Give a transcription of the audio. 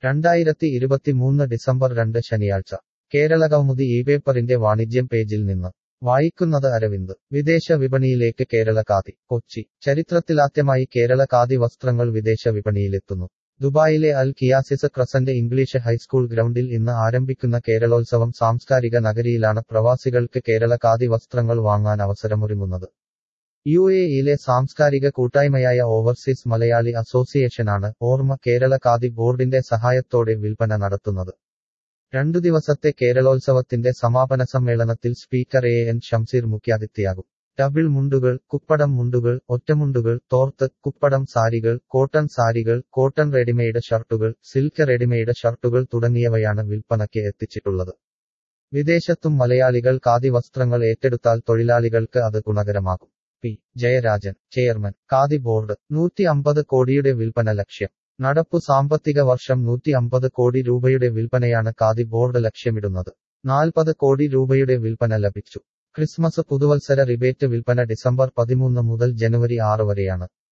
രണ്ടായിരത്തി ഇരുപത്തിമൂന്ന് ഡിസംബർ രണ്ട് ശനിയാഴ്ച കേരളകൗമുദി ഈ പേപ്പറിന്റെ വാണിജ്യം പേജിൽ നിന്ന് വായിക്കുന്നത് അരവിന്ദ് വിദേശ വിപണിയിലേക്ക് കേരള ഖാദി കൊച്ചി ചരിത്രത്തിലാദ്യമായി കേരള ഖാദി വസ്ത്രങ്ങൾ വിദേശ വിപണിയിലെത്തുന്നു ദുബായിലെ അൽ കിയാസിസ് ക്രസന്റ് ഇംഗ്ലീഷ് ഹൈസ്കൂൾ ഗ്രൗണ്ടിൽ ഇന്ന് ആരംഭിക്കുന്ന കേരളോത്സവം സാംസ്കാരിക നഗരിയിലാണ് പ്രവാസികൾക്ക് കേരള ഖാദി വസ്ത്രങ്ങൾ വാങ്ങാൻ അവസരമൊരുങ്ങുന്നത് യു എയിലെ സാംസ്കാരിക കൂട്ടായ്മയായ ഓവർസീസ് മലയാളി അസോസിയേഷനാണ് ഓർമ്മ കേരള ഖാദി ബോർഡിന്റെ സഹായത്തോടെ വിൽപ്പന നടത്തുന്നത് രണ്ടു ദിവസത്തെ കേരളോത്സവത്തിന്റെ സമാപന സമ്മേളനത്തിൽ സ്പീക്കർ എ എൻ ഷംസീർ മുഖ്യാതിഥിയാകും ഡബിൾ മുണ്ടുകൾ കുപ്പടം മുണ്ടുകൾ ഒറ്റമുണ്ടുകൾ തോർത്ത് കുപ്പടം സാരികൾ കോട്ടൺ സാരികൾ കോട്ടൺ റെഡിമെയ്ഡ് ഷർട്ടുകൾ സിൽക്ക് റെഡിമെയ്ഡ് ഷർട്ടുകൾ തുടങ്ങിയവയാണ് വിൽപ്പനയ്ക്ക് എത്തിച്ചിട്ടുള്ളത് വിദേശത്തും മലയാളികൾ ഖാദി വസ്ത്രങ്ങൾ ഏറ്റെടുത്താൽ തൊഴിലാളികൾക്ക് അത് ഗുണകരമാകും P Jayarajan chairman khadi board നൂറ്റി അമ്പത് കോടിയുടെ വിൽപ്പന ലക്ഷ്യം നടപ്പു സാമ്പത്തിക വർഷം നൂറ്റി അമ്പത് കോടി രൂപയുടെ വിൽപ്പനയാണ് ഖാദി ബോർഡ് ലക്ഷ്യമിടുന്നത് നാൽപ്പത് കോടി രൂപയുടെ വിൽപ്പന ലഭിച്ചു ക്രിസ്മസ് പുതുവത്സര റിബേറ്റ് വിൽപ്പന ഡിസംബർ പതിമൂന്ന് മുതൽ ജനുവരി ആറ് വരെയാണ്